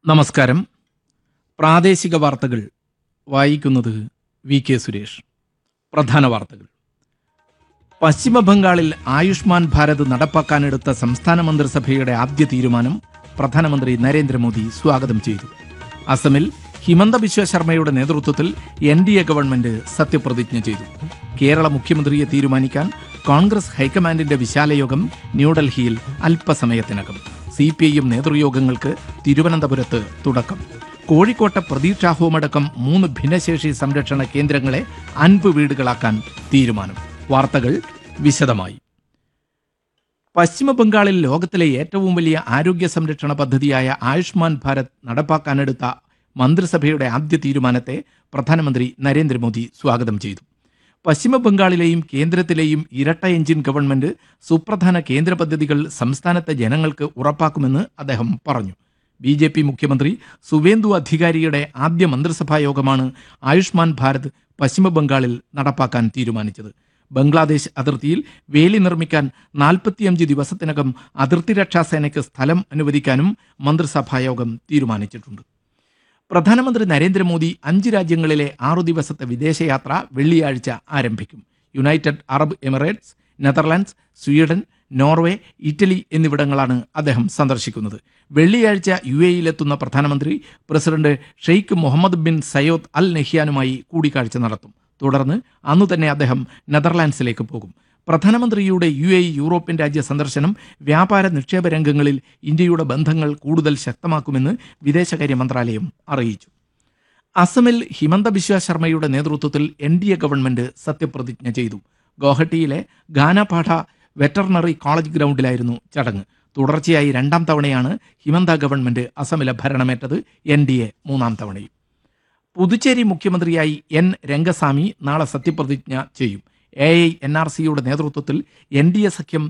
നമസ്കാരം പ്രാദേശിക വാർത്തകൾ വായിക്കുന്നത് വി കെ സുരേഷ് പ്രധാന വാർത്തകൾ പശ്ചിമ ബംഗാളിൽ ആയുഷ്മാൻ ഭാരത് നടപ്പാക്കാനെടുത്ത സംസ്ഥാന മന്ത്രിസഭയുടെ ആദ്യ തീരുമാനം പ്രധാനമന്ത്രി നരേന്ദ്രമോദി സ്വാഗതം ചെയ്തു അസമിൽ ഹിമന്ത ബിശ്വ ശർമ്മയുടെ നേതൃത്വത്തിൽ എൻ ഡി എ ഗവൺമെന്റ് സത്യപ്രതിജ്ഞ ചെയ്തു കേരള മുഖ്യമന്ത്രിയെ തീരുമാനിക്കാൻ കോൺഗ്രസ് ഹൈക്കമാൻഡിന്റെ വിശാലയോഗം ന്യൂഡൽഹിയിൽ അല്പസമയത്തിനകം സി പി ഐ എം നേതൃയോഗങ്ങൾക്ക് തിരുവനന്തപുരത്ത് തുടക്കം കോഴിക്കോട്ടെ പ്രതീക്ഷാ ഹോമടക്കം മൂന്ന് ഭിന്നശേഷി സംരക്ഷണ കേന്ദ്രങ്ങളെ അൻപ് വീടുകളാക്കാൻ തീരുമാനം വാർത്തകൾ വിശദമായി പശ്ചിമ ബംഗാളിൽ ലോകത്തിലെ ഏറ്റവും വലിയ ആരോഗ്യ സംരക്ഷണ പദ്ധതിയായ ആയുഷ്മാൻ ഭാരത് നടപ്പാക്കാനെടുത്ത മന്ത്രിസഭയുടെ ആദ്യ തീരുമാനത്തെ പ്രധാനമന്ത്രി നരേന്ദ്രമോദി സ്വാഗതം ചെയ്തു പശ്ചിമ ബംഗാളിലെയും കേന്ദ്രത്തിലെയും ഇരട്ട എഞ്ചിൻ ഗവൺമെന്റ് സുപ്രധാന കേന്ദ്ര പദ്ധതികൾ സംസ്ഥാനത്തെ ജനങ്ങൾക്ക് ഉറപ്പാക്കുമെന്ന് അദ്ദേഹം പറഞ്ഞു ബി ജെ പി മുഖ്യമന്ത്രി സുവേന്ദു അധികാരിയുടെ ആദ്യ മന്ത്രിസഭാ യോഗമാണ് ആയുഷ്മാൻ ഭാരത് പശ്ചിമ ബംഗാളിൽ നടപ്പാക്കാൻ തീരുമാനിച്ചത് ബംഗ്ലാദേശ് അതിർത്തിയിൽ വേലി നിർമ്മിക്കാൻ നാൽപ്പത്തിയഞ്ച് ദിവസത്തിനകം അതിർത്തി രക്ഷാസേനയ്ക്ക് സ്ഥലം അനുവദിക്കാനും മന്ത്രിസഭായോഗം തീരുമാനിച്ചിട്ടുണ്ട് പ്രധാനമന്ത്രി നരേന്ദ്രമോദി അഞ്ച് രാജ്യങ്ങളിലെ ആറു ദിവസത്തെ വിദേശയാത്ര വെള്ളിയാഴ്ച ആരംഭിക്കും United Arab Emirates Netherlands Sweden Norway Italy എന്നിവിടങ്ങളാണ് അദ്ദേഹം സന്ദർശിക്കുന്നത് വെള്ളിയാഴ്ച യു എയിലെത്തുന്ന പ്രധാനമന്ത്രി president Sheikh Mohammed bin Zayed Al നെഹ്യാനുമായി കൂടിക്കാഴ്ച നടത്തും തുടർന്ന് അന്നു തന്നെ അദ്ദേഹം നെതർലാൻഡ്സിലേക്ക് പോകും പ്രധാനമന്ത്രിയുടെ യു എ യൂറോപ്യൻ രാജ്യ സന്ദർശനം വ്യാപാര നിക്ഷേപ രംഗങ്ങളിൽ ഇന്ത്യയുടെ ബന്ധങ്ങൾ കൂടുതൽ ശക്തമാക്കുമെന്ന് വിദേശകാര്യ മന്ത്രാലയം അറിയിച്ചു അസമിൽ ഹിമന്ത ബിശ്വ ശർമ്മയുടെ നേതൃത്വത്തിൽ എൻ ഡി എ ഗവൺമെന്റ് സത്യപ്രതിജ്ഞ ചെയ്തു ഗോഹട്ടിയിലെ ഗാനപാഠ വെറ്ററിനറി കോളേജ് ഗ്രൗണ്ടിലായിരുന്നു ചടങ്ങ് തുടർച്ചയായി രണ്ടാം തവണയാണ് ഹിമന്ത ഗവൺമെന്റ് അസമിലെ ഭരണമേറ്റത് എൻ ഡി എ മൂന്നാം തവണയും പുതുച്ചേരി മുഖ്യമന്ത്രിയായി എൻ രംഗസ്വാമി നാളെ സത്യപ്രതിജ്ഞ ചെയ്യും എ ഐ എൻ ആർ സിയുടെ നേതൃത്വത്തിൽ എൻ ഡി എ സഖ്യം